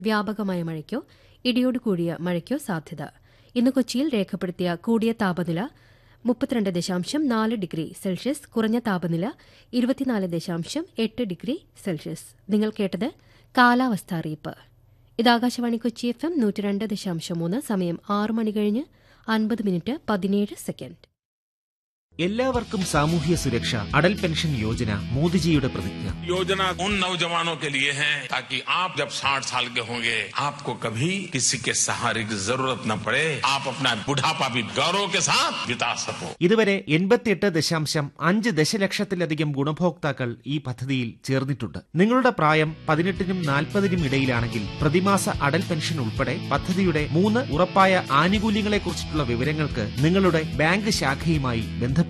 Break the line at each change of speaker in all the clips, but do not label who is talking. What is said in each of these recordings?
വ്യാപകമായ മഴയ്ക്കോ ഇടിയോട് കൂടിയ മഴയ്ക്കോ സാധ്യത ഇന്ന് കൊച്ചിയിൽ രേഖപ്പെടുത്തിയ കൂടിയ താപനില മുപ്പത്തിരണ്ട് ദശാംശം നാല് ഡിഗ്രി സെൽഷ്യസ് കുറഞ്ഞ താപനില ഇരുപത്തിനാല് ദശാംശം എട്ട് ഡിഗ്രി സെൽഷ്യസ് നിങ്ങൾ കേട്ടത് കാലാവസ്ഥാ അറിയിപ്പ് ഇത് ആകാശവാണി കൊച്ചി എഫ് എം നൂറ്റി രണ്ട് ദശാംശം മൂന്ന് സമയം ആറ് മണി കഴിഞ്ഞ് അൻപത് മിനിറ്റ് പതിനേഴ് സെക്കൻഡ്
എല്ലാവർക്കും സാമൂഹ്യ സുരക്ഷ അടൽ പെൻഷൻ യോജന മോദിജിയുടെ പ്രതിജ്ഞ
योजना उन नौजवानों के लिए है ताकि आप जब 60 साल के होंगे आपको कभी किसी के सहारे की जरूरत न पड़े आप अपना बुढ़ापा भी गौरव के साथ बिता सको
ഇതുവരെ എൺപത്തിയെട്ട് ദശാംശം അഞ്ച് ദശലക്ഷത്തിലധികം ഗുണഭോക്താക്കൾ ഈ പദ്ധതിയിൽ ചേർന്നിട്ടുണ്ട് നിങ്ങളുടെ പ്രായം പതിനെട്ടിനും നാൽപ്പതിനും ഇടയിലാണെങ്കിൽ പ്രതിമാസ അടൽ പെൻഷൻ ഉൾപ്പെടെ പദ്ധതിയുടെ മൂന്ന് ഉറപ്പായ ആനുകൂല്യങ്ങളെക്കുറിച്ചിട്ടുള്ള വിവരങ്ങൾക്ക് നിങ്ങളുടെ ബാങ്ക് ശാഖയുമായി ബന്ധപ്പെടുക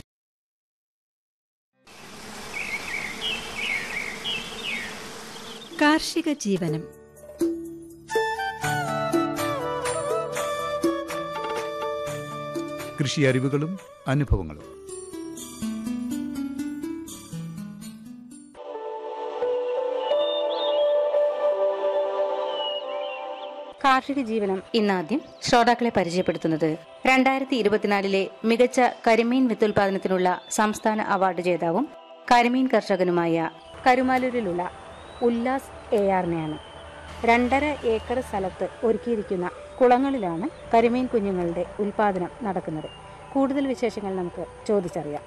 കാർഷിക ജീവനം
കൃഷി അറിവുകളും അനുഭവങ്ങളും
കാർഷിക ജീവനം ഇന്നാദ്യം ശ്രോതാക്കളെ പരിചയപ്പെടുത്തുന്നത് രണ്ടായിരത്തി ഇരുപത്തിനാലിലെ മികച്ച കരിമീൻ വിത്തുൽപാദനത്തിനുള്ള സംസ്ഥാന അവാർഡ് ജേതാവും കരിമീൻ കർഷകനുമായ കരുമാലൂരിലുള്ള ഉല്ലാസ് എ ആറിനെയാണ് രണ്ടര ഏക്കർ സ്ഥലത്ത് ഒരുക്കിയിരിക്കുന്ന കുളങ്ങളിലാണ് കരിമീൻ കുഞ്ഞുങ്ങളുടെ ഉൽപാദനം നടക്കുന്നത് കൂടുതൽ വിശേഷങ്ങൾ നമുക്ക് ചോദിച്ചറിയാം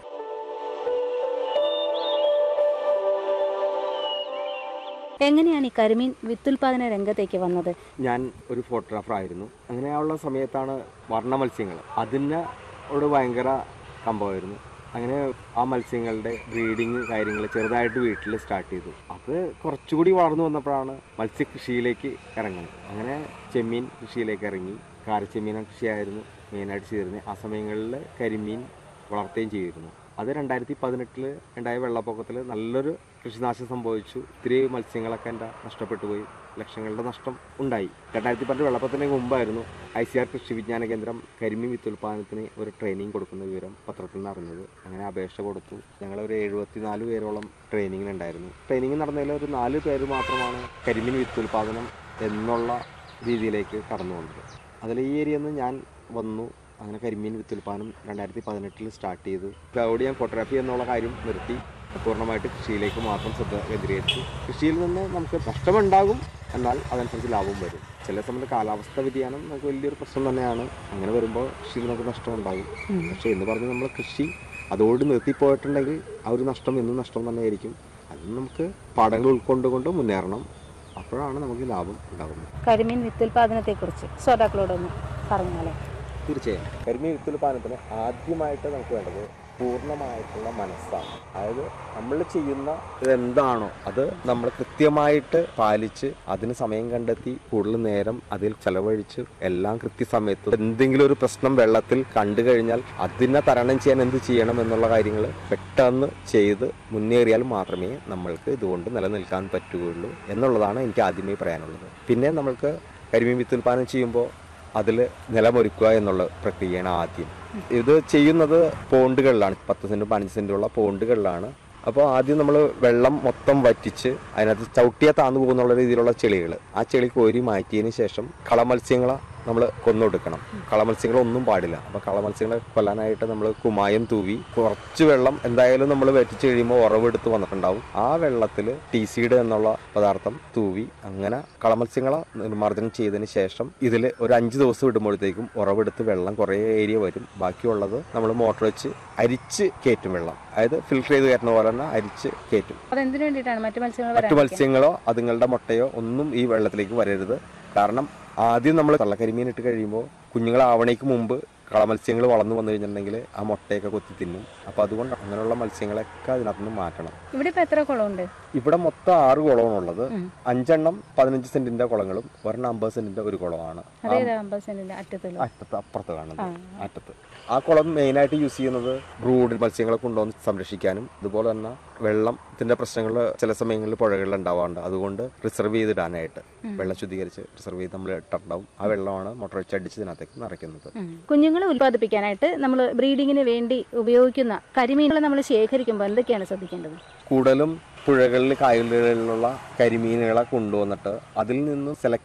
എങ്ങനെയാണ് ഈ കരിമീൻ വിത്തുൽപാദന രംഗത്തേക്ക് വന്നത്
ഞാൻ ഒരു ഫോട്ടോഗ്രാഫർ ആയിരുന്നു അങ്ങനെയുള്ള സമയത്താണ് വർണ്ണ മത്സ്യങ്ങൾ അതിനോട് ഭയങ്കര കമ്പമായിരുന്നു അങ്ങനെ ആ മത്സ്യങ്ങളുടെ ബ്രീഡിങ് കാര്യങ്ങൾ ചെറുതായിട്ട് വീട്ടിൽ സ്റ്റാർട്ട് ചെയ്തു അത് കുറച്ചുകൂടി വളർന്നു വന്നപ്പോഴാണ് മത്സ്യകൃഷിയിലേക്ക് ഇറങ്ങുന്നത് അങ്ങനെ ചെമ്മീൻ കൃഷിയിലേക്ക് ഇറങ്ങി കാരച്ചെമ്മീൻ കൃഷിയായിരുന്നു മെയിനായിട്ട് ചെയ്തിരുന്നത് ആ സമയങ്ങളിൽ കരിമീൻ വളർത്തുകയും ചെയ്തിരുന്നു അത് രണ്ടായിരത്തി പതിനെട്ടിൽ ഉണ്ടായ വെള്ളപ്പൊക്കത്തിൽ നല്ലൊരു കൃഷിനാശം സംഭവിച്ചു ഒത്തിരി മത്സ്യങ്ങളൊക്കെ എൻ്റെ നഷ്ടപ്പെട്ടു പോയി ലക്ഷങ്ങളുടെ നഷ്ടം ഉണ്ടായി രണ്ടായിരത്തി പതിനെട്ട് വെള്ളപ്പൊക്കത്തിന് മുമ്പായിരുന്നു ഐ സി ആർ കൃഷി വിജ്ഞാന കേന്ദ്രം കരിമീൻ വിത്തുൽപാദനത്തിന് ഒരു ട്രെയിനിങ് കൊടുക്കുന്ന വിവരം പത്രത്തിൽ നിന്ന് അറിഞ്ഞത് അങ്ങനെ അപേക്ഷ കൊടുത്തു ഞങ്ങൾ ഒരു എഴുപത്തിനാല് പേരോളം ട്രെയിനിങ്ങിനുണ്ടായിരുന്നു ട്രെയിനിങ് നടന്നതിൽ ഒരു നാല് പേര് മാത്രമാണ് കരിമീൻ വിത്തുൽപാദനം എന്നുള്ള രീതിയിലേക്ക് കടന്നു വന്നത് അതിൽ ഈ ഏരിയയിൽ നിന്ന് ഞാൻ വന്നു അങ്ങനെ കരിമീൻ വിത്തുൽപാദനം രണ്ടായിരത്തി പതിനെട്ടിൽ സ്റ്റാർട്ട് ചെയ്തു ക്ലൗഡ് ഞാൻ ഫോട്ടോഗ്രാഫി എന്നുള്ള കാര്യം നിർത്തി പൂർണ്ണമായിട്ട് കൃഷിയിലേക്ക് മാത്രം ശ്രദ്ധ കേന്ദ്രീകരിച്ചു കൃഷിയിൽ നിന്ന് നമുക്ക് നഷ്ടമുണ്ടാകും എന്നാൽ അതനുസരിച്ച് ലാഭം വരും ചില സമയത്ത് കാലാവസ്ഥ വ്യതിയാനം നമുക്ക് വലിയൊരു പ്രശ്നം തന്നെയാണ് അങ്ങനെ വരുമ്പോൾ കൃഷിയിൽ നമുക്ക് നഷ്ടം ഉണ്ടാകും പക്ഷേ എന്ന് പറഞ്ഞ് നമ്മൾ കൃഷി അതോട് നിർത്തിപ്പോയിട്ടുണ്ടെങ്കിൽ ആ ഒരു നഷ്ടം എന്നും നഷ്ടം തന്നെയായിരിക്കും അത് നമുക്ക് പാഠങ്ങൾ ഉൾക്കൊണ്ടുകൊണ്ട് മുന്നേറണം അപ്പോഴാണ് നമുക്ക് ലാഭം ഉണ്ടാകുന്നത്
കരിമീൻ വിത്തുൽപാദനത്തെക്കുറിച്ച് ശ്രോതാക്കളോടൊന്ന് പറഞ്ഞാലേ
തീർച്ചയായും കരിമീൻ വിത്തുൽപാദനത്തിന് ആദ്യമായിട്ട് നമുക്ക് വേണ്ടത് പൂർണ്ണമായിട്ടുള്ള മനസ്സാണ് അതായത് നമ്മൾ ചെയ്യുന്ന ഇതെന്താണോ അത് നമ്മൾ കൃത്യമായിട്ട് പാലിച്ച് അതിന് സമയം കണ്ടെത്തി കൂടുതൽ നേരം അതിൽ ചെലവഴിച്ച് എല്ലാം കൃത്യസമയത്ത് എന്തെങ്കിലും ഒരു പ്രശ്നം വെള്ളത്തിൽ കണ്ടു കഴിഞ്ഞാൽ അതിനെ തരണം ചെയ്യാൻ എന്ത് ചെയ്യണം എന്നുള്ള കാര്യങ്ങൾ പെട്ടെന്ന് ചെയ്ത് മുന്നേറിയാൽ മാത്രമേ നമ്മൾക്ക് ഇതുകൊണ്ട് നിലനിൽക്കാൻ പറ്റുകയുള്ളൂ എന്നുള്ളതാണ് എനിക്ക് ആദ്യമേ പറയാനുള്ളത് പിന്നെ നമ്മൾക്ക് കരിമീൻ വിത്തുൽപാദനം ചെയ്യുമ്പോൾ അതിൽ നിലമൊരുക്കുക എന്നുള്ള പ്രക്രിയയാണ് ആദ്യം ഇത് ചെയ്യുന്നത് പോണ്ടുകളിലാണ് പത്ത് സെൻറ്റ് പതിനഞ്ച് സെൻറ്റുള്ള പോണ്ടുകളിലാണ് അപ്പോൾ ആദ്യം നമ്മൾ വെള്ളം മൊത്തം വറ്റിച്ച് അതിനകത്ത് ചവിട്ടിയാൽ താന്നു പോകുന്നുള്ള രീതിയിലുള്ള ചെളികൾ ആ ചെളി കോരി മാറ്റിയതിന് ശേഷം കളമത്സ്യങ്ങളെ നമ്മൾ കൊന്നൊടുക്കണം കളമത്സ്യങ്ങളൊന്നും പാടില്ല അപ്പോൾ കളമത്സ്യങ്ങളെ കൊല്ലാനായിട്ട് നമ്മൾ കുമായം തൂവി കുറച്ച് വെള്ളം എന്തായാലും നമ്മൾ വറ്റിച്ച് കഴിയുമ്പോൾ ഉറവെടുത്ത് വന്നിട്ടുണ്ടാവും ആ വെള്ളത്തിൽ ടി സീഡ് എന്നുള്ള പദാർത്ഥം തൂവി അങ്ങനെ കളമത്സ്യങ്ങളെ നിർമ്മാർജ്ജനം ചെയ്തതിന് ശേഷം ഇതിൽ ഒരു അഞ്ച് ദിവസം ഇടുമ്പോഴത്തേക്കും ഉറവെടുത്ത് വെള്ളം കുറേ ഏരിയ വരും ബാക്കിയുള്ളത് നമ്മൾ മോട്ടർ വെച്ച് അരിച്ച് കയറ്റും വെള്ളം അതായത് ഫിൽട്ടർ ചെയ്ത് കയറ്റുന്ന പോലെ തന്നെ അരിച്ച് കയറ്റും
അതെന്തിനു വേണ്ടിയിട്ടാണ് മറ്റു മത്സ്യങ്ങൾ
മറ്റു മത്സ്യങ്ങളോ അതുങ്ങളുടെ മുട്ടയോ ഒന്നും ഈ വെള്ളത്തിലേക്ക് വരരുത് കാരണം ആദ്യം നമ്മൾ കള്ളക്കരിമീൻ ഇട്ട് കഴിയുമ്പോൾ കുഞ്ഞുങ്ങളാവണേക്ക് മുമ്പ് കളമത്സ്യങ്ങൾ വളർന്നു വന്നു കഴിഞ്ഞിട്ടുണ്ടെങ്കിൽ ആ മുട്ടയൊക്കെ കൊത്തി തിന്നും അപ്പോൾ അതുകൊണ്ട് അങ്ങനെയുള്ള മത്സ്യങ്ങളൊക്കെ അതിനകത്ത് നിന്ന് മാറ്റണം
ഇവിടെ ഇപ്പൊ എത്ര കുളമുണ്ട്
ഇവിടെ മൊത്തം ആറ് കുളമാണുള്ളത് അഞ്ചെണ്ണം പതിനഞ്ച് സെന്റിന്റെ കുളങ്ങളും ഒരെണ്ണം അമ്പത് സെന്റിന്റെ ഒരു കുളമാണ്
അതേത് അമ്പത് സെന്റിന്റെ അറ്റത്തുള്ള
അറ്റത്ത് അപ്പുറത്ത് കാണുന്നത് അറ്റത്ത് ആ കുളം മെയിനായിട്ട് യൂസ് ചെയ്യുന്നത് ബ്രൂഡ് മത്സ്യങ്ങളെ കൊണ്ടുവന്ന് സംരക്ഷിക്കാനും അതുപോലെ തന്നെ വെള്ളത്തിന്റെ പ്രശ്നങ്ങൾ ചില സമയങ്ങളിൽ പുഴകളിൽ ഉണ്ടാവാറുണ്ട് അതുകൊണ്ട് റിസർവ് ചെയ്തിടാനായിട്ട് വെള്ളം ശുദ്ധീകരിച്ച് റിസർവ് ചെയ്ത് നമ്മൾ ഇട്ടിട്ടുണ്ടാവും ആ വെള്ളമാണ് മോട്ടോർ വെച്ച് അടിച്ച് ഇതിനകത്തേക്ക് നിറയ്ക്കുന്നത്
കുഞ്ഞുങ്ങളെ ഉൽപ്പാദിപ്പിക്കാനായിട്ട് നമ്മൾ ബ്രീഡിങ്ങിന് വേണ്ടി ഉപയോഗിക്കുന്ന കരിമീനുകളെ നമ്മൾ ശേഖരിക്കുമ്പോൾ എന്തൊക്കെയാണ് ശ്രദ്ധിക്കേണ്ടത്
കൂടുതലും പുഴകളിൽ കായലുകളിലുള്ള കരിമീനുകളെ കൊണ്ടുവന്നിട്ട് അതിൽ നിന്ന് സെലക്ട്